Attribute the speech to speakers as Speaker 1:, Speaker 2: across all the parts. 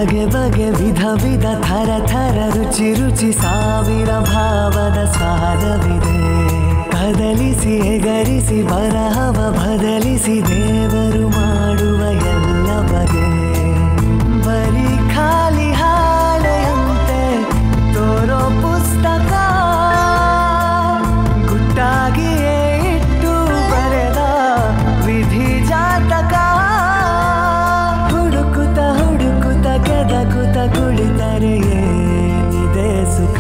Speaker 1: ಬಗೆ ಬಗೆ ವಿಧ ವಿಧ ಥರ ಥರ ರುಚಿ ರುಚಿ ಸಾವಿರ ಭಾವದ ಸ್ವಾದವಿದೆ ಕದಲಿಸಿ ಎಗರಿಸಿ ಬರಹವ ಬದಲಿಸಿ ದೇವರು ಮಾಡುವ ಎಲ್ಲ ಬಗೆ ಬರೀ ಖಾಲಿ ಹಾಳೆಯಂತೆ ತೋರೋ ಪುಸ್ತಕ ಗುಟ್ಟಾಗಿಯೇ ಇಟ್ಟು ಬರೆದ ವಿಧಿ ಜಾತಕ ಹುಡುಕುತ್ತ ಹುಡುಕುತ್ತ ಕೆದಕುತ್ತ ಕುಳಿತರೆ ಏನಿದೆ ಸುಖ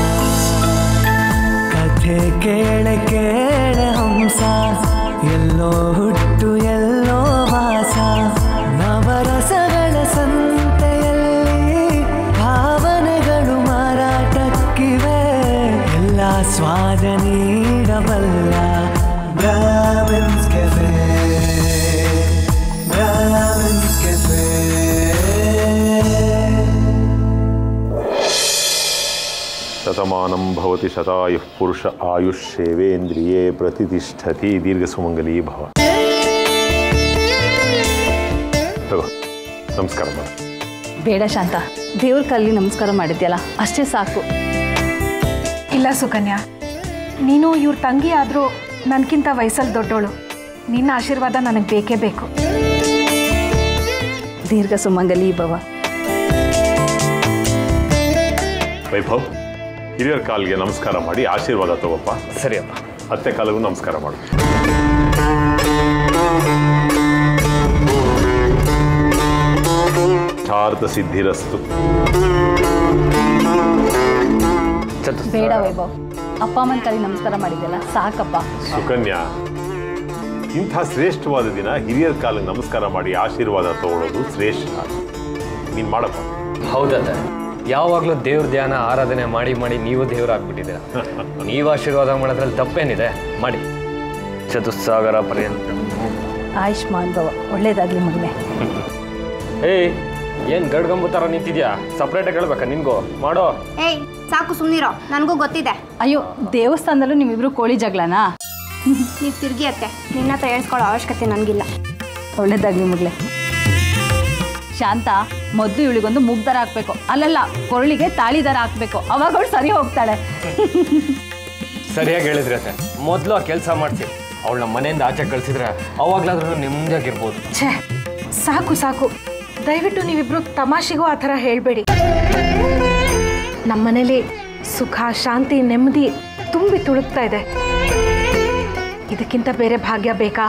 Speaker 1: ಕಥೆ ಕೇಳ ಕೇಳ ಹಂಸ ಎಲ್ಲೋ ಹುಟ್ಟು ಎಲ್ಲೋ ವಾಸ ನವರಸಗಳ ಸಂತೆಯಲ್ಲಿ ಭಾವನೆಗಳು ಮಾರಾಟಕ್ಕಿವೆ ಎಲ್ಲ ಸ್ವಾದ ನೀಡಬಲ್ಲ ಬ್ರಾಹ್ಮಿನ್ಸ್ ಕೆಫೆ ಬ್ರಾಹ್ಮಿನ್ಸ್ ಕೆಫೆ
Speaker 2: ಶತಮಾನಂ ಭವತಿ ಶತಾಯುಃ ಪುರುಷ ಆಯುಷ್ ಸೇವೇಂದ್ರಿಯೇ ಪ್ರತಿಷ್ಠತಿ ದೀರ್ಘ ಸುಮಂಗಲೀ ಭವ ತಗೋ ನಮಸ್ಕಾರ ಮಾಡಿ
Speaker 3: ಬೇಡ ಶಾಂತ ದೇವ್ರ ಕಲ್ಲಿ ನಮಸ್ಕಾರ ಮಾಡಿದ್ಯಲ್ಲ ಅಷ್ಟೇ ಸಾಕು
Speaker 4: ಇಲ್ಲ ಸುಕನ್ಯಾ ನೀನು ಇವ್ರ ತಂಗಿ ಆದರೂ ನನಗಿಂತ ವಯಸ್ಸಲ್ಲಿ ದೊಡ್ಡೋಳು ನಿನ್ನ ಆಶೀರ್ವಾದ ನನಗೆ ಬೇಕೇ ಬೇಕು
Speaker 3: ದೀರ್ಘ ಸುಮಂಗಲಿ ಭವ
Speaker 2: ವೈಭವ್ ಹಿರಿಯರ ಕಾಲಿಗೆ ನಮಸ್ಕಾರ ಮಾಡಿ ಆಶೀರ್ವಾದ ತಗೋಪ್ಪ
Speaker 5: ಸರಿ ಅಪ್ಪ
Speaker 2: ಅತ್ತೆ ಕಾಲಿಗೂ ನಮಸ್ಕಾರ ಮಾಡು ಚಾರ್ಥ ಸಿದ್ಧಿರಸ್ತು
Speaker 5: ಚತು
Speaker 3: ಬೇಡ ವೈಭವ್ ಅಪ್ಪ ಅಮ್ಮನ ಕಲ್ಲಿ ನಮಸ್ಕಾರ ಮಾಡಿದ್ಯಲ್ಲ ಸಾಕಪ್ಪ
Speaker 2: ಸುಕನ್ಯಾ ಇಂಥ ಶ್ರೇಷ್ಠವಾದ ದಿನ ಹಿರಿಯರ ಕಾಲಿಗೆ ನಮಸ್ಕಾರ ಮಾಡಿ ಆಶೀರ್ವಾದ ತಗೊಳ್ಳೋದು ಶ್ರೇಷ್ಠ ನೀನು ಮಾಡಪ್ಪ
Speaker 5: ಹೌದತ್ತೆ ಯಾವಾಗಲೂ ದೇವ್ರ ಧ್ಯಾನ ಆರಾಧನೆ ಮಾಡಿ ಮಾಡಿ ನೀವು ದೇವರಾಗ್ಬಿಟ್ಟಿದ್ದೀರ ನೀವು ಆಶೀರ್ವಾದ ಮಾಡೋದ್ರಲ್ಲಿ ತಪ್ಪೇನಿದೆ ಮಾಡಿ ಚತುಸ್ಸಾಗರ ಪರ್ಯಂತ
Speaker 3: ಆಯುಷ್ಮಾನ್ ಭವ ಒಳ್ಳೇದಾಗ್ಲಿ ಮಗನೆ
Speaker 5: ಏಯ್ ಏನು ಗಡ್ಗಂಬು ಥರ ನಿಂತಿದ್ಯಾ ಸಪ್ರೇಟಾಗಿ ಹೇಳ್ಬೇಕಾ ನಿನ್ಗೂ ಮಾಡೋ
Speaker 6: ಏಯ್ ಸಾಕು ಸುಮ್ಮನಿರೋ ನನಗೂ ಗೊತ್ತಿದೆ
Speaker 3: ಅಯ್ಯೋ ದೇವಸ್ಥಾನದಲ್ಲೂ ನಿಮ್ಮಿಬ್ರು ಕೋಳಿ ಜಗಳನಾ
Speaker 6: ನೀವು ತಿರುಗಿ ಅತ್ತೆ ನಿನ್ನ ಹತ್ರ ಹೇಳ್ಸ್ಕೊಳ್ಳೋ ಅವಶ್ಯಕತೆ ನನಗಿಲ್ಲ
Speaker 3: ಒಳ್ಳೇದಾಗ್ಲಿ ಮಗ್ಲೆ ಶಾಂತ ಮೊದಲು ಇವಳಿಗೊಂದು ಮುಗ್ದರ ಹಾಕ್ಬೇಕು ಅಲ್ಲಲ್ಲ ಕೊರಳಿಗೆ ತಾಳಿ ದರ ಹಾಕ್ಬೇಕು ಅವಾಗ ಅವಳು ಸರಿ ಹೋಗ್ತಾಳೆ
Speaker 5: ಸರಿಯಾಗಿ ಹೇಳಿದ್ರಿ ಅತ್ತೆ ಮೊದಲು ಆ ಕೆಲಸ ಮಾಡಿಸಿ ಅವಳನ್ನ ಮನೆಯಿಂದ ಆಚೆ ಕಳಿಸಿದ್ರೆ ಅವಾಗ್ಲಾದ್ರೂ ನೆಮ್ಮದಿಯಾಗಿರ್ಬೋದು
Speaker 4: ಛೇ ಸಾಕು ಸಾಕು ದಯವಿಟ್ಟು ನೀವಿಬ್ರು ತಮಾಷೆಗೂ ಆ ಥರ ಹೇಳಬೇಡಿ ನಮ್ಮನೇಲಿ ಸುಖ ಶಾಂತಿ ನೆಮ್ಮದಿ ತುಂಬಿ ತುಳುಕ್ತಾ ಇದೆ ಇದಕ್ಕಿಂತ ಬೇರೆ ಭಾಗ್ಯ ಬೇಕಾ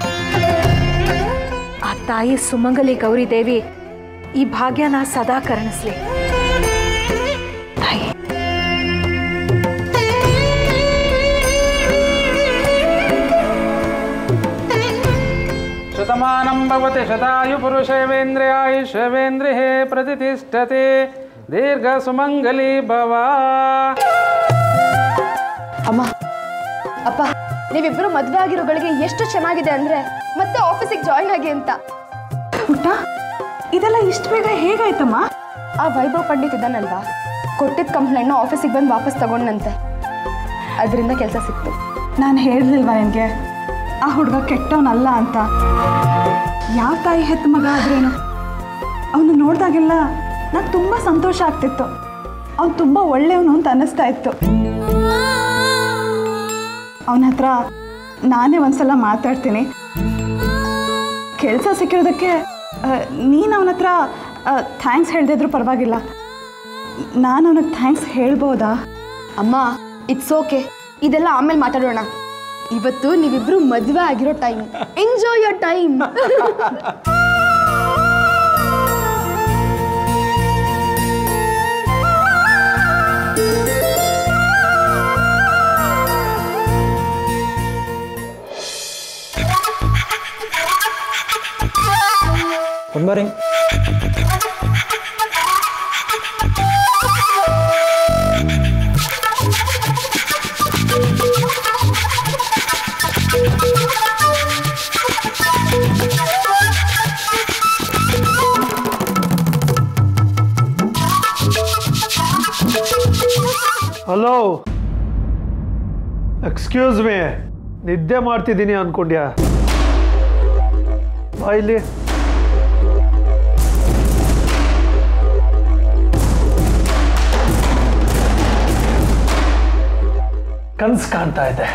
Speaker 4: ಆ ತಾಯಿ ಸುಮಂಗಲಿ ಗೌರಿ ದೇವಿ ಈ ಭಾಗ್ಯನ ಸದಾ ಕರುಣಿಸ್ಲಿ ತಾಯಿ
Speaker 7: ಶತಮಾನಂ ಭವತಿ ಶತಾಯು ಪುರುಷೇವೇಂದ್ರಿಯಾಯುಷ್ಯವೇಂದ್ರಿಃ ಪ್ರತಿಷ್ಠತೆ ದೀರ್ಘ ಸುಮಂಗಲಿ ಭವ
Speaker 6: ಅಮ್ಮ ಅಪ್ಪ ನೀವಿಬ್ಬರು ಮದುವೆ ಆಗಿರೋಗಳಿಗೆ ಎಷ್ಟು ಚೆನ್ನಾಗಿದೆ ಅಂದ್ರೆ ಮತ್ತೆ ಆಫೀಸಿಗೆ ಜಾಯಿನ್ ಆಗಿ ಅಂತ
Speaker 4: ಪುಟ್ಟ ಇದೆಲ್ಲ ಇಷ್ಟು ಬೇಗ ಹೇಗಾಯ್ತಮ್ಮ
Speaker 6: ಆ ವೈಭವ್ ಪಂಡಿತ್ ಇದ್ದಾನಲ್ವಾ ಕೊಟ್ಟಿದ್ದ ಕಂಪ್ಲೇಂಟ್ನ ಆಫೀಸಿಗೆ ಬಂದು ವಾಪಸ್ ತಗೊಂಡಂತೆ ಅದರಿಂದ ಕೆಲಸ ಸಿಕ್ತು
Speaker 4: ನಾನು ಹೇಳಿಲ್ವಾ ನಿನಗೆ ಆ ಹುಡುಗ ಕೆಟ್ಟವನಲ್ಲ ಅಂತ ಯಾವ ತಾಯಿ ಹೆತ್ತ ಮಗ ಆದ್ರೇನು ಅವನು ನೋಡಿದಾಗೆಲ್ಲ ನಂಗೆ ತುಂಬ ಸಂತೋಷ ಆಗ್ತಿತ್ತು ಅವನು ತುಂಬ ಒಳ್ಳೆಯವನು ಅಂತ ಅನ್ನಿಸ್ತಾ ಇತ್ತು ಅವನ ಹತ್ರ ನಾನೇ ಒಂದ್ಸಲ ಮಾತಾಡ್ತೀನಿ ಕೆಲಸ ಸಿಕ್ಕಿರೋದಕ್ಕೆ ನೀನು ಅವನ ಹತ್ರ ಥ್ಯಾಂಕ್ಸ್ ಹೇಳ್ದಿದ್ರು ಪರವಾಗಿಲ್ಲ ನಾನು ಅವನಿಗೆ ಥ್ಯಾಂಕ್ಸ್ ಹೇಳ್ಬೋದಾ
Speaker 6: ಅಮ್ಮ ಇಟ್ಸ್ ಓಕೆ ಇದೆಲ್ಲ ಆಮೇಲೆ ಮಾತಾಡೋಣ ಇವತ್ತು ನೀವಿಬ್ರು ಮದುವೆ ಆಗಿರೋ time enjoy your time
Speaker 7: good morning
Speaker 8: hello excuse me ನಿದ್ದೆ ಮಾಡ್ತಿದ್ದೀನಿ ಅನ್ಕೊಂಡ್ಯಾ ಬಾ ಇಲ್ಲಿ ಕನ್ಸು ಕಾಣ್ತಾ ಇದೆ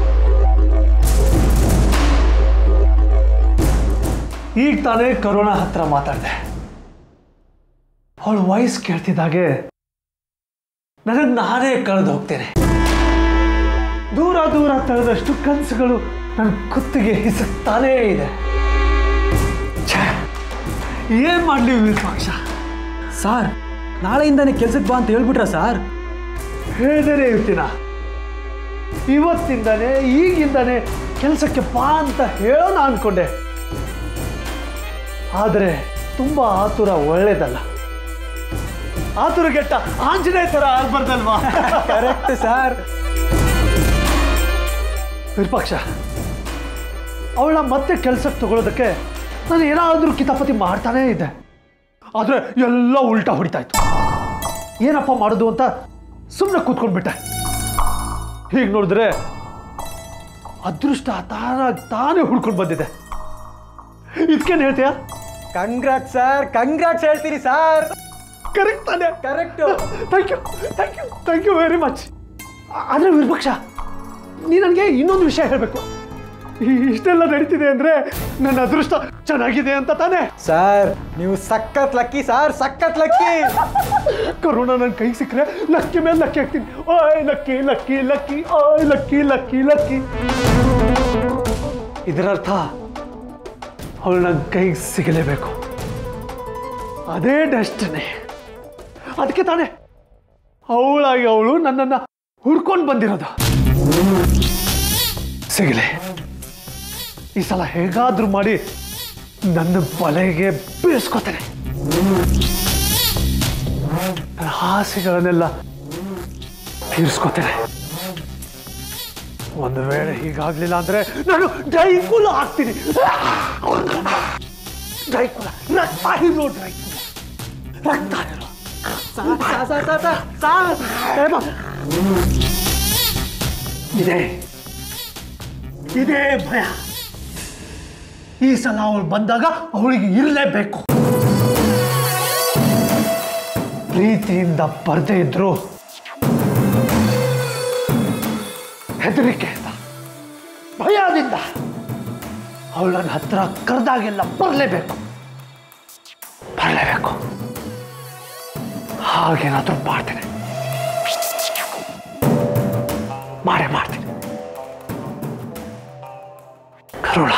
Speaker 8: ಈಗ ತಾನೇ ಕರುಣ ಹತ್ರ ಮಾತಾಡಿದೆ ಅವಳು ವಯಸ್ಸು ಕೇಳ್ತಿದ್ದಾಗೆ ನನಗೆ ನಾನೇ ಕಳೆದು ಹೋಗ್ತೇನೆ ದೂರ ದೂರ ತಳೆದಷ್ಟು ಕನಸುಗಳು ನನ್ನ ಕುತ್ತಿಗೆ ಹಿಸುಕ್ತಾನೇ ಇದೆ ಛೇ, ಏನ್ ಮಾಡ್ಲಿ ವಿರೂಪಾಕ್ಷ
Speaker 7: ಸಾರ್ ನಾಳೆಯಿಂದಾನೆ ಕೆಲ್ಸಕ್ಕೆ ಬಾ ಅಂತ ಹೇಳ್ಬಿಟ್ರ ಸಾರ್
Speaker 8: ಹೇಳ್ದೇನೆ ಇರ್ತೀನ ಇವತ್ತಿಂದಾನೆ ಈಗಿಂದಾನೆ ಕೆಲಸಕ್ಕೆ ಬಾ ಅಂತ ಹೇಳೋಣ ಅನ್ಕೊಂಡೆ ಆದರೆ ತುಂಬಾ ಆತುರ ಒಳ್ಳೇದಲ್ಲ ಆತುರಗೆಟ್ಟ ಆಂಜನೇಯ ಥರ ಆಗ್ಬಾರ್ದಲ್ವಾ
Speaker 7: ಕರೆಕ್ಟ್ ಸಾರ್
Speaker 8: ವಿರೂಪಾಕ್ಷ ಅವಳ ಮತ್ತೆ ಕೆಲ್ಸಕ್ಕೆ ತಗೊಳ್ಳೋದಕ್ಕೆ ನಾನು ಏನಾದರೂ ಕಿತಾಪತಿ ಮಾಡ್ತಾನೇ ಇದ್ದೆ ಆದರೆ ಎಲ್ಲ ಉಲ್ಟಾ ಹೊಡಿತಾ ಇತ್ತು ಏನಪ್ಪ ಮಾಡೋದು ಅಂತ ಸುಮ್ಮನೆ ಕೂತ್ಕೊಂಡ್ಬಿಟ್ಟೆ ಹೀಗೆ ನೋಡಿದ್ರೆ ಅದೃಷ್ಟ ತಾನಾಗಿ ತಾನೇ ಹುಡ್ಕೊಂಡು ಬಂದಿದೆ ಇದಕ್ಕೇನು ಹೇಳ್ತೀಯಾ
Speaker 7: ಕಂಗ್ರಾಟ್ ಸರ್ ಕಂಗ್ರಾಟ್ಸ್ ಹೇಳ್ತೀರಿ ಸಾರ್
Speaker 8: ಕರೆಕ್ಟ್ ತಾನೇ
Speaker 7: correct
Speaker 8: thank you thank you thank you very much ಆದರೆ ವಿರೂಪಾಕ್ಷ ನೀ ನನಗೆ ಇನ್ನೊಂದು ವಿಷಯ ಹೇಳಬೇಕು ಇಷ್ಟೆಲ್ಲ ನಡೀತಿದೆ ಅಂದರೆ ನನ್ನ ಅದೃಷ್ಟ ಚೆನ್ನಾಗಿದೆ ಅಂತ ತಾನೇ
Speaker 7: ಸರ್ ನೀವು ಸಖತ್ ಲಕ್ಕಿ ಸರ್ ಸಖತ್ ಲಕ್ಕಿ
Speaker 8: ಕರೋನಾ ನನ್ನ ಕೈಗೆ ಸಿಕ್ಕರೆ ಲಕ್ಕಿ ಮೇಲೆ ಲಕ್ಕಿ ಹಾಕ್ತೀನಿ ಓಯ್ ಲಕ್ಕಿ ಲಕ್ಕಿ ಲಕ್ಕಿ ಓಯ್ ಲಕ್ಕಿ ಲಕ್ಕಿ ಲಕ್ಕಿ ಇದರರ್ಥ ಅವಳು ನನ್ನ ಕೈಗೆ ಸಿಗಲೇಬೇಕು ಅದೇ ಡೆಸ್ಟಿನಿ ಅದಕ್ಕೆ ತಾನೇ ಅವಳಾಗಿ ಅವಳು ನನ್ನನ್ನು ಹುಡ್ಕೊಂಡು ಬಂದಿರೋದು ಸಿಗಲಿ ಈ ಸಲ ಹೇಗಾದ್ರೂ ಮಾಡಿ ನನ್ನ ಬಲೆಗೆ ಬೀಳ್ಸ್ಕೊತೇನೆ ನನ್ನ ಆಸೆಗಳನ್ನೆಲ್ಲ ತೀರಿಸ್ಕೊತೇನೆ ಒಂದು ವೇಳೆ ಹೀಗಾಗ್ಲಿಲ್ಲ ಅಂದ್ರೆ ನಾನು ಡ್ರೈಕುಲ ಆಗ್ತೀನಿ ಡ್ರೈಕುಲ ರಕ್ತ ಇರೋ ಡ್ರೈಕುಲ ರಕ್ತ ಇರೋ ಏ ಬಾ. ಇದೆ ಇದೇ ಭಯ ಈ ಸಲ ಅವಳು ಬಂದಾಗ ಅವಳಿಗೆ ಇರಲೇಬೇಕು ಪ್ರೀತಿಯಿಂದ ಬರ್ದೇ ಇದ್ರು ಹೆದರಿಕೆಯಿಂದ ಭಯದಿಂದ ಅವಳು ನನ್ನ ಹತ್ರ ಕರೆದಾಗೆಲ್ಲ ಬರಲೇಬೇಕು ಬರಲೇಬೇಕು ಹಾಗೇನಾದ್ರೂ ಮಾಡ್ತೇನೆ ಮಾಡೇ ಮಾಡ್ತೀನಿ ಕರೋಳ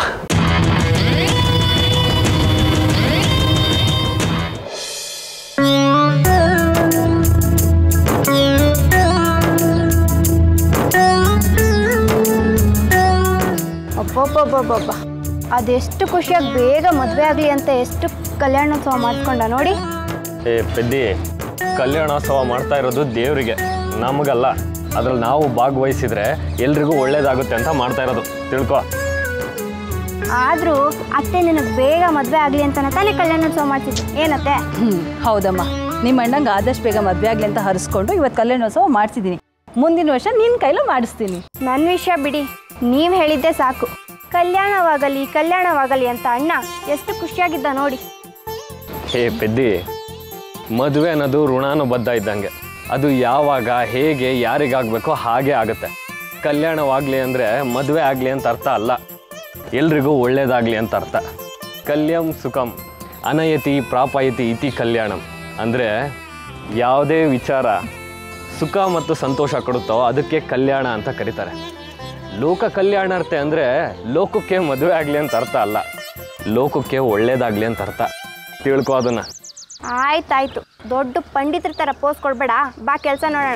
Speaker 9: ಅಬ್ಬಬ್ಬಬ್ಬಬ್ಬ ಅದೆಷ್ಟು ಖುಷಿಯಾಗಿ ಬೇಗ ಮದುವೆ ಆಗಲಿ ಅಂತ ಎಷ್ಟು ಕಲ್ಯಾಣೋತ್ಸವ ಮಾಡಿಸ್ಕೊಂಡ ನೋಡಿ
Speaker 5: ಏ ಪೆದ್ದಿ ಕಲ್ಯಾಣೋತ್ಸವ ಮಾಡ್ತಾ ಇರೋದು ದೇವರಿಗೆ ನಮಗಲ್ಲ ಅದ್ರಲ್ಲಿ ನಾವು ಭಾಗವಹಿಸಿದ್ರೆ ಎಲ್ರಿಗೂ ಒಳ್ಳೇದಾಗುತ್ತೆ ಅಂತ ಮಾಡ್ತಾ ಇರೋದು ತಿಳ್ಕೊ
Speaker 9: ಆದರೂ ಅತ್ತೆ ನಿನಗೆ ಬೇಗ ಮದುವೆ ಆಗಲಿ ಅಂತ ತಾನೇ ಕಲ್ಯಾಣೋತ್ಸವ ಮಾಡ್ತಿದ್ದು ಏನತ್ತೆ
Speaker 3: ಹ್ಞೂ ಹೌದಮ್ಮ ನಿಮ್ಮ ಅಣ್ಣಂಗೆ ಆದಷ್ಟು ಬೇಗ ಮದುವೆ ಆಗಲಿ ಅಂತ ಹರಿಸ್ಕೊಂಡು ಇವತ್ತು ಕಲ್ಯಾಣೋತ್ಸವ ಮಾಡಿಸಿದ್ದೀನಿ ಮುಂದಿನ ವರ್ಷ ನಿನ್ನ ಕೈಲೂ ಮಾಡಿಸ್ತೀನಿ
Speaker 9: ನನ್ನ ವಿಷಯ ಬಿಡಿ ನೀವು ಹೇಳಿದ್ದೆ ಸಾಕು ಕಲ್ಯಾಣವಾಗಲಿ ಕಲ್ಯಾಣವಾಗಲಿ ಅಂತ ಅಣ್ಣ ಎಷ್ಟು ಖುಷಿಯಾಗಿದ್ದ ನೋಡಿ
Speaker 5: ಹೇ ಪೆದ್ದಿ ಮದುವೆ ಅನ್ನೋದು ಋಣಾನುಬದ್ಧ ಇದ್ದಂಗೆ ಅದು ಯಾವಾಗ ಹೇಗೆ ಯಾರಿಗಾಗಬೇಕೋ ಹಾಗೆ ಆಗುತ್ತೆ ಕಲ್ಯಾಣವಾಗಲಿ ಅಂದರೆ ಮದುವೆ ಆಗಲಿ ಅಂತ ಅರ್ಥ ಅಲ್ಲ ಎಲ್ರಿಗೂ ಒಳ್ಳೇದಾಗಲಿ ಅಂತ ಅರ್ಥ ಕಲ್ಯಂ ಸುಖಂ ಅನಯತಿ ಪ್ರಾಪಯತಿ ಇತಿ ಕಲ್ಯಾಣಂ ಅಂದರೆ ಯಾವುದೇ ವಿಚಾರ ಸುಖ ಮತ್ತು ಸಂತೋಷ ಕೊಡುತ್ತೋ ಅದಕ್ಕೆ ಕಲ್ಯಾಣ ಅಂತ ಕರೀತಾರೆ ಲೋಕ ಕಲ್ಯಾಣಾರ್ಥ ಅಂದರೆ ಲೋಕಕ್ಕೆ ಮದುವೆ ಆಗಲಿ ಅಂತ ಅರ್ಥ ಅಲ್ಲ ಲೋಕಕ್ಕೆ ಒಳ್ಳೇದಾಗಲಿ ಅಂತ ಅರ್ಥ ತಿಳ್ಕೊ ಅದನ್ನು
Speaker 9: ಆಯ್ತಾಯ್ತು ದೊಡ್ಡ ಪಂಡಿತರ ಥರ ಪೋಸ್ ಕೊಡ್ಬೇಡ ಬಾ ಕೆಲಸ ನೋಡೋಣ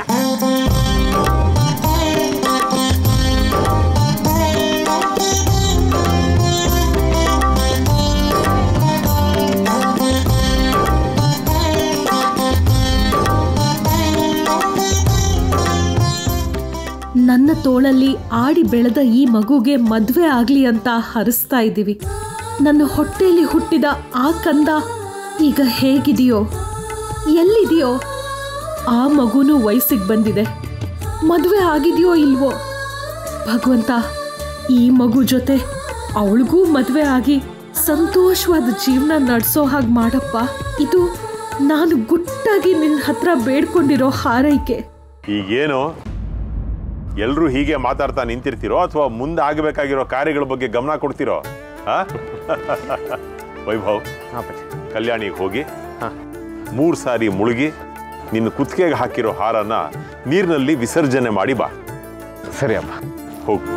Speaker 10: ನನ್ನ ತೋಳಲ್ಲಿ ಆಡಿ ಬೆಳೆದ ಈ ಮಗುಗೆ ಮದುವೆ ಆಗಲಿ ಅಂತ ಹರಿಸ್ತಾ ಇದ್ದೀವಿ ನನ್ನ ಹೊಟ್ಟೆಯಲ್ಲಿ ಹುಟ್ಟಿದ ಆ ಕಂದ ಈಗ ಹೇಗಿದೆಯೋ ಎಲ್ಲಿದೆಯೋ ಆ ಮಗುನೂ ವಯಸ್ಸಿಗೆ ಬಂದಿದೆ ಮದುವೆ ಆಗಿದೆಯೋ ಇಲ್ವೋ ಭಗವಂತ ಈ ಮಗು ಜೊತೆ ಅವಳಿಗೂ ಮದುವೆ ಆಗಿ ಸಂತೋಷವಾದ ಜೀವನ ನಡೆಸೋ ಹಾಗೆ ಮಾಡಪ್ಪ ಇದು ನಾನು ಗುಟ್ಟಾಗಿ ನಿನ್ನ ಹತ್ರ ಬೇಡ್ಕೊಂಡಿರೋ ಹಾರೈಕೆ
Speaker 2: ಈಗೇನು ಎಲ್ಲರೂ ಹೀಗೆ ಮಾತಾಡ್ತಾ ನಿಂತಿರ್ತೀರೋ ಅಥವಾ ಮುಂದೆ ಆಗಬೇಕಾಗಿರೋ ಕಾರ್ಯಗಳ ಬಗ್ಗೆ ಗಮನ ಕೊಡ್ತಿರೋ ಆ? ವೈಭವ್ ಕಲ್ಯಾಣಿಗೆ ಹೋಗಿ ಮೂರು ಸಾರಿ ಮುಳುಗಿ ನಿನ್ನ ಕುತ್ತಿಗೆಗೆ ಹಾಕಿರೋ ಹಾರನ ನೀರಿನಲ್ಲಿ ವಿಸರ್ಜನೆ ಮಾಡಿ ಬಾ
Speaker 5: ಸರಿ ಅಪ್ಪ
Speaker 2: ಹೋಗು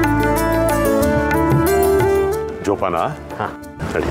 Speaker 2: ಜೋಪಾನ ಸರಿ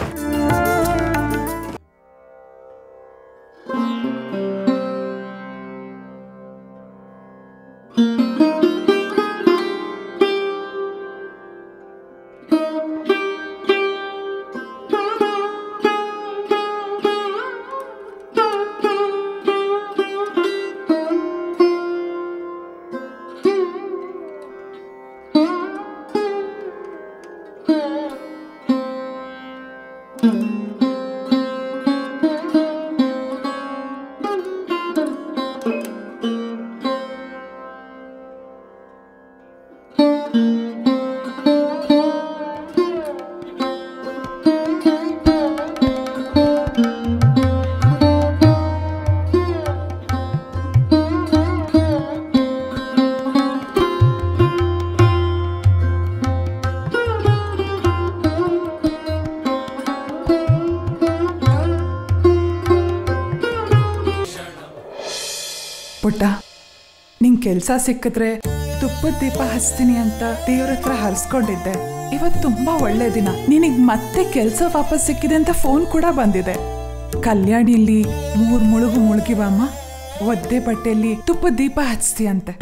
Speaker 11: ಪುಟ್ಟ ನಿಂಗೆ ಕೆಲಸ ಸಿಕ್ಕಿದ್ರೆ ತುಪ್ಪದ ದೀಪ ಹಚ್ತೀನಿ ಅಂತ ದೇವ್ರ ಹತ್ರ ಹರಿಸ್ಕೊಂಡಿದ್ದೆ ಇವತ್ತು ತುಂಬಾ ಒಳ್ಳೆ ದಿನ ನಿನಗ್ ಮತ್ತೆ ಕೆಲಸ ವಾಪಸ್ ಸಿಕ್ಕಿದೆ ಅಂತ ಫೋನ್ ಕೂಡ ಬಂದಿದೆ ಕಲ್ಯಾಣಿಲಿ ಮೂರ್ ಮುಳುಗು ಮುಳುಗಿವಮ್ಮ ಒದ್ದೆ ಬಟ್ಟೆಯಲ್ಲಿ ತುಪ್ಪದ ದೀಪ ಹಚ್ತೀಯಂತೆ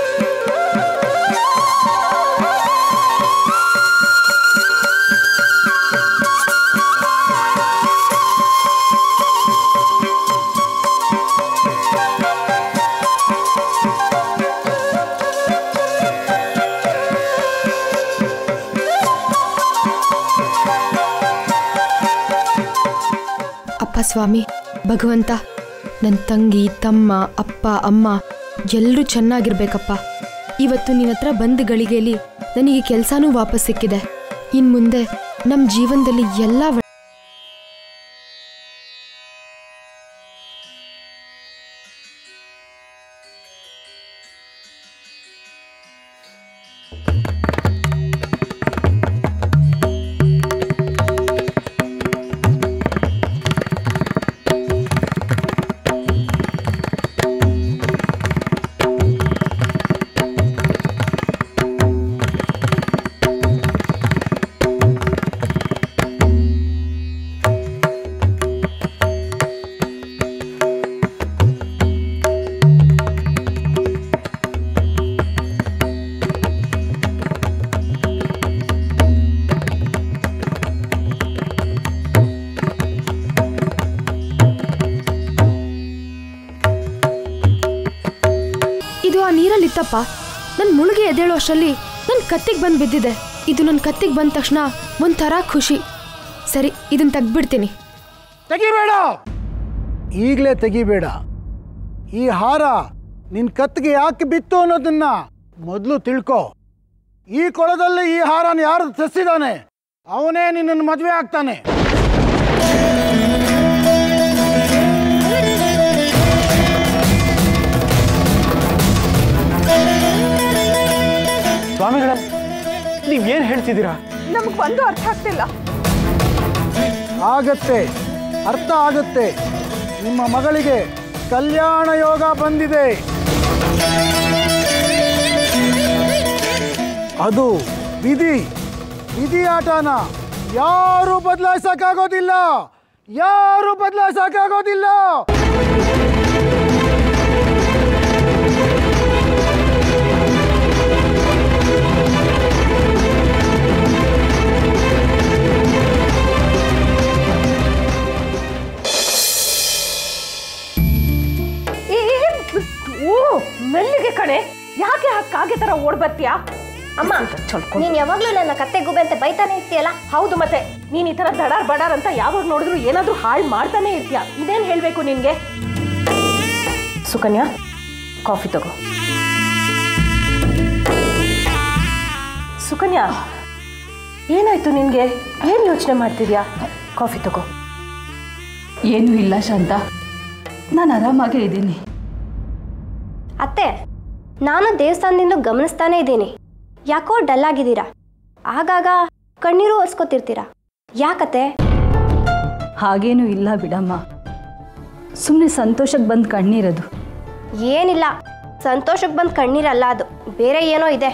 Speaker 6: ಅಪ್ಪ ಸ್ವಾಮಿ ಭಗವಂತ ನನ್ನ ತಂಗಿ ತಮ್ಮ ಅಪ್ಪ ಅಮ್ಮ ಎಲ್ಲರೂ ಚೆನ್ನಾಗಿರ್ಬೇಕಪ್ಪ ಇವತ್ತು ನಿನ್ನ ಹತ್ರ ಬಂದ ಗಳಿಗೆಯಲ್ಲಿ ನನಗೆ ಕೆಲಸನೂ ವಾಪಸ್ ಸಿಕ್ಕಿದೆ ಇನ್ನು ಮುಂದೆ ನಮ್ಮ ಜೀವನದಲ್ಲಿ ಎಲ್ಲ ಒಳ್ಳೆ- ಇದು ಆ ನೀರಲ್ಲಿತ್ತಪ್ಪ ನನ್ನ ಮುಳುಗಿ ಎದ್ದೇಳೋ ಅಷ್ಟರಲ್ಲಿ ನನ್ನ ಕತ್ತಿಗೆ ಬಂದು ಬಿದ್ದಿದೆ ಇದು ನನ್ನ ಕತ್ತಿಗೆ ಬಂದ ತಕ್ಷಣ ಒಂಥರ ಖುಷಿ ಸರಿ ಇದನ್ನ ತೆಗ್ದ್ಬಿಡ್ತೀನಿ
Speaker 12: ತೆಗಿಬೇಡ ಈಗಲೇ ತೆಗಿಬೇಡ ಈ ಹಾರ ನಿನ್ ಕತ್ತಿಗೆ ಯಾಕೆ ಬಿತ್ತು ಅನ್ನೋದನ್ನ ಮೊದಲು ತಿಳ್ಕೊ ಈ ಕೊಳದಲ್ಲಿ ಈ ಹಾರನ ಯಾರು ತರಿಸಿದಾನೆ ಅವನೇ ನಿನ್ನನ್ನು ಮದುವೆ ಆಗ್ತಾನೆ
Speaker 8: ಸ್ವಾಮಿಗಳೇ ನೀವೇನು ಹೇಳ್ತಿದ್ದೀರಾ
Speaker 4: ನಮಗೆ ಒಂದು ಅರ್ಥ ಆಗ್ತಿಲ್ಲ
Speaker 12: ಆಗತ್ತೆ ಅರ್ಥ ಆಗತ್ತೆ ನಿಮ್ಮ ಮಗಳಿಗೆ ಕಲ್ಯಾಣ ಯೋಗ ಬಂದಿದೆ ಅದು ವಿಧಿ ವಿಧಿ ಆಟನ ಯಾರು ಬದಲಾಯಿಸಕ್ಕಾಗೋದಿಲ್ಲ ಯಾರು ಬದಲಾಯಿಸಕ್ಕಾಗೋದಿಲ್ಲ
Speaker 13: ಏ ಓ ಮೆಲ್ಲಿಗೆ ಕಣೆ ಯಾಕೆ ಆ ಕಾಗೆ ತರ ಓಡ್ ಬರ್ತೀಯಾ ಅಮ್ಮ
Speaker 9: ನೀನ್ ಯಾವಾಗ್ಲೂ ನನ್ನ ಕತ್ತೆ ಗುಬೆ ಅಂತ ಬೈತಾನೆ ಇರ್ತೀಯಲ್ಲ
Speaker 13: ಹೌದು ಮತ್ತೆ ನೀನ್ ಈ ತರ ದಡಾರ್ ಬಡಾರ್ ಅಂತ ಯಾವಾಗ ನೋಡಿದ್ರು ಏನಾದ್ರೂ ಹಾಳು ಮಾಡ್ತಾನೆ ಇರ್ತೀಯ ಇದೇನ್ ಹೇಳ್ಬೇಕು ನಿನ್ಗೆ ಸುಕನ್ಯಾ ಕಾಫಿ ತಗೋ ಸುಕನ್ಯಾ ಏನಾಯ್ತು ನಿನ್ಗೆ ಏನ್ ಯೋಚನೆ ಮಾಡ್ತಿದ್ಯಾ ಕಾಫಿ ತಗೋ
Speaker 3: ಏನೂ ಇಲ್ಲ ಶಾಂತ ನಾನು ಆರಾಮಾಗೇ ಇದ್ದೀನಿ
Speaker 9: ಅತ್ತೆ ನಾನು ದೇವಸ್ಥಾನದಿಂದ ಗಮನಿಸ್ತಾನೇ ಇದ್ದೀನಿ ಯಾಕೋ ಡಲ್ ಆಗಿದ್ದೀರಾ ಆಗಾಗ ಕಣ್ಣೀರು ಒರೆಸ್ಕೊತಿರ್ತೀರಾ ಯಾಕತೆ
Speaker 3: ಹಾಗೇನೂ ಇಲ್ಲ ಬಿಡಮ್ಮ ಸುಮ್ಮನೆ ಸಂತೋಷಕ್ಕೆ ಬಂದು ಕಣ್ಣೀರದು
Speaker 9: ಏನಿಲ್ಲ ಸಂತೋಷಕ್ಕೆ ಬಂದು ಕಣ್ಣೀರಲ್ಲ ಅದು ಬೇರೆ ಏನೋ ಇದೆ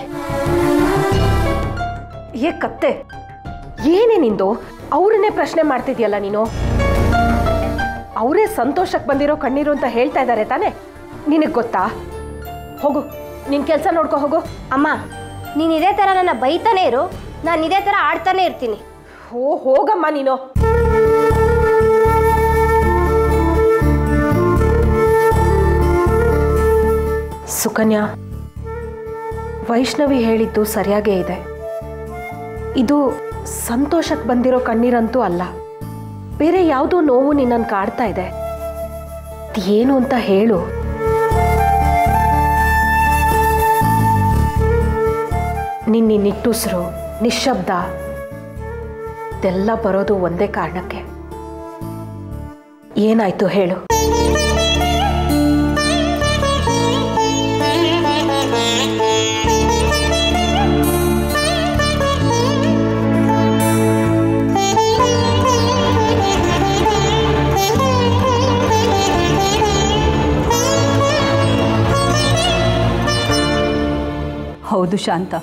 Speaker 13: ಏ ಕತ್ತೆ ಏನೇ ನಿಂದು ಅವ್ರನ್ನೇ ಪ್ರಶ್ನೆ ಮಾಡ್ತಿದ್ಯಲ್ಲ ನೀನು ಅವರೇ ಸಂತೋಷಕ್ಕೆ ಬಂದಿರೋ ಕಣ್ಣೀರು ಅಂತ ಹೇಳ್ತಾ ಇದ್ದಾರೆ ತಾನೇ ನಿನಗೆ ಗೊತ್ತಾ ಹೋಗು ನಿನ್ನ ಕೆಲಸ ನೋಡ್ಕೊ ಹೋಗು
Speaker 9: ಅಮ್ಮ ನೀನು ಇದೇ ಥರ ನನ್ನ ಬೈತಾನೆ ಇರು ನಾನು ಇದೇ ಥರ ಆಡ್ತಾನೆ ಇರ್ತೀನಿ
Speaker 13: ಓ ಹೋಗಮ್ಮ ನೀನು ಸುಕನ್ಯಾ ವೈಷ್ಣವಿ ಹೇಳಿದ್ದು ಸರಿಯಾಗೇ ಇದೆ ಇದು ಸಂತೋಷಕ್ಕೆ ಬಂದಿರೋ ಕಣ್ಣೀರಂತೂ ಅಲ್ಲ ಬೇರೆ ಯಾವುದೋ ನೋವು ನಿನ್ನನ್ನು ಕಾಡ್ತಾ ಇದೆ ಏನು ಅಂತ ಹೇಳು ನಿನ್ನ ನಿಟ್ಟುಸಿರು ನಿಶ್ಶಬ್ದ ಇದೆಲ್ಲ ಬರೋದು ಒಂದೇ ಕಾರಣಕ್ಕೆ ಏನಾಯ್ತು ಹೇಳು
Speaker 3: ಹೌದು ಶಾಂತ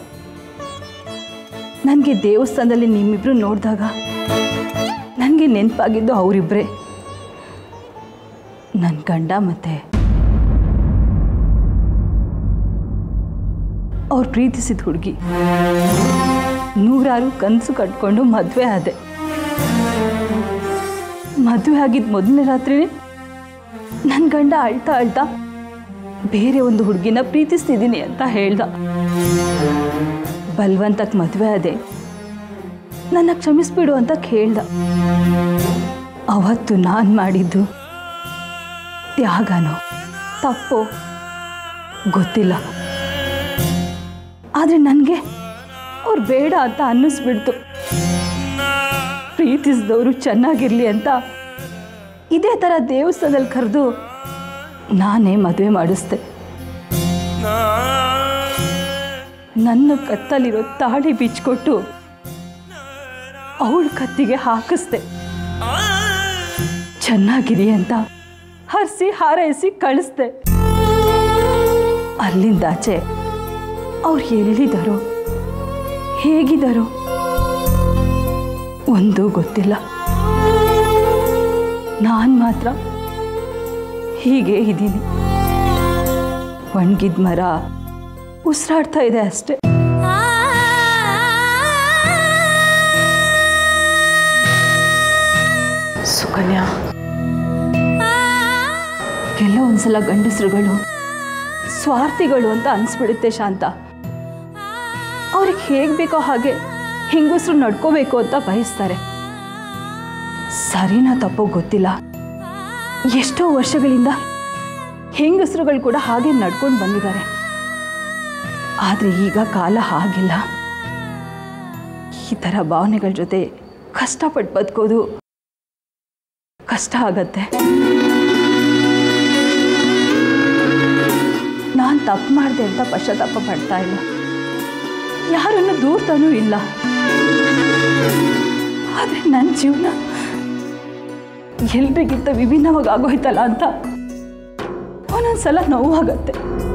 Speaker 3: ನನಗೆ ದೇವಸ್ಥಾನದಲ್ಲಿ ನಿಮ್ಮಿಬ್ರು ನೋಡಿದಾಗ ನನಗೆ ನೆನಪಾಗಿದ್ದು ಅವರಿಬ್ಬರೇ ನನ್ನ ಗಂಡ ಮತ್ತೆ ಅವ್ರು ಪ್ರೀತಿಸಿದ ಹುಡುಗಿ ನೂರಾರು ಕನಸು ಕಟ್ಕೊಂಡು ಮದುವೆ ಆದೆ ಮದುವೆ ಆಗಿದ್ದ ಮೊದಲನೇ ರಾತ್ರಿನೇ ನನ್ನ ಗಂಡ ಅಳ್ತಾ ಅಳ್ತಾ ಬೇರೆ ಒಂದು ಹುಡುಗಿನ ಪ್ರೀತಿಸ್ತಿದ್ದೀನಿ ಅಂತ ಹೇಳ್ದ ಬಲ್ವಂತಕ್ಕೆ ಮದುವೆ ಅದೇ ನನ್ನ ಕ್ಷಮಿಸ್ಬಿಡು ಅಂತ ಕೇಳ್ದ ಅವತ್ತು ನಾನು ಮಾಡಿದ್ದು ತ್ಯಾಗನೋ ತಪ್ಪೋ ಗೊತ್ತಿಲ್ಲ ಆದರೆ ನನಗೆ ಅವ್ರು ಬೇಡ ಅಂತ ಅನ್ನಿಸ್ಬಿಡ್ತು ಪ್ರೀತಿಸಿದವರು ಚೆನ್ನಾಗಿರಲಿ ಅಂತ ಇದೇ ಥರ ದೇವಸ್ಥಾನದಲ್ಲಿ ಕರೆದು ನಾನೇ ಮದುವೆ ಮಾಡಿಸ್ದೆ ನನ್ನ ಕತ್ತಲಿರೋ ತಾಳಿ ಬಿಚ್ಕೊಟ್ಟು ಅವಳ ಕತ್ತಿಗೆ ಹಾಕಿಸ್ದೆ ಚೆನ್ನಾಗಿರಿ ಅಂತ ಹರಿಸಿ ಹಾರೈಸಿ ಕಳಿಸ್ದೆ ಅಲ್ಲಿಂದಾಚೆ ಅವ್ರು ಎಲ್ಲಿದ್ದಾರೋ ಹೇಗಿದ್ದಾರೋ ಒಂದೂ ಗೊತ್ತಿಲ್ಲ ನಾನು ಮಾತ್ರ ಹೀಗೆ ಇದ್ದೀನಿ ಒಣಗಿದ ಮರ ಉಸಿರಾಡ್ತಾ ಇದೆ ಅಷ್ಟೆ
Speaker 13: ಸುಕನ್ಯಾ
Speaker 3: ಕೆಲವೊಂದ್ಸಲ ಗಂಡಸರುಗಳು ಸ್ವಾರ್ಥಿಗಳು ಅಂತ ಅನ್ಸ್ಬಿಡುತ್ತೆ ಶಾಂತ ಅವ್ರಿಗೆ ಹೇಗೆ ಬೇಕೋ ಹಾಗೆ ಹೆಂಗಸರು ನಡ್ಕೋಬೇಕು ಅಂತ ಬಯಸ್ತಾರೆ ಸರಿನಾ ತಪ್ಪೋ ಗೊತ್ತಿಲ್ಲ ಎಷ್ಟೋ ವರ್ಷಗಳಿಂದ ಹೆಂಗಸರುಗಳು ಕೂಡ ಹಾಗೆ ನಡ್ಕೊಂಡು ಬಂದಿದ್ದಾರೆ ಆದರೆ ಈಗ ಕಾಲ ಹಾಗಿಲ್ಲ ಈ ಥರ ಭಾವನೆಗಳ ಜೊತೆ ಕಷ್ಟಪಟ್ಟು ಬದುಕೋದು ಕಷ್ಟ ಆಗತ್ತೆ ನಾನು ತಪ್ಪು ಮಾಡಿದೆ ಅಂತ ಪಶ್ಚಾತ್ತಾಪ ಪಡ್ತಾ ಇಲ್ಲ ಯಾರನ್ನು ದೂರ್ತಾನೂ ಇಲ್ಲ ಆದರೆ ನನ್ನ ಜೀವನ ಎಲ್ರಿಗಿಂತ ವಿಭಿನ್ನವಾಗಿ ಆಗೋಯ್ತಲ್ಲ ಅಂತ ಒಂದೊಂದ್ಸಲ ನೋವಾಗತ್ತೆ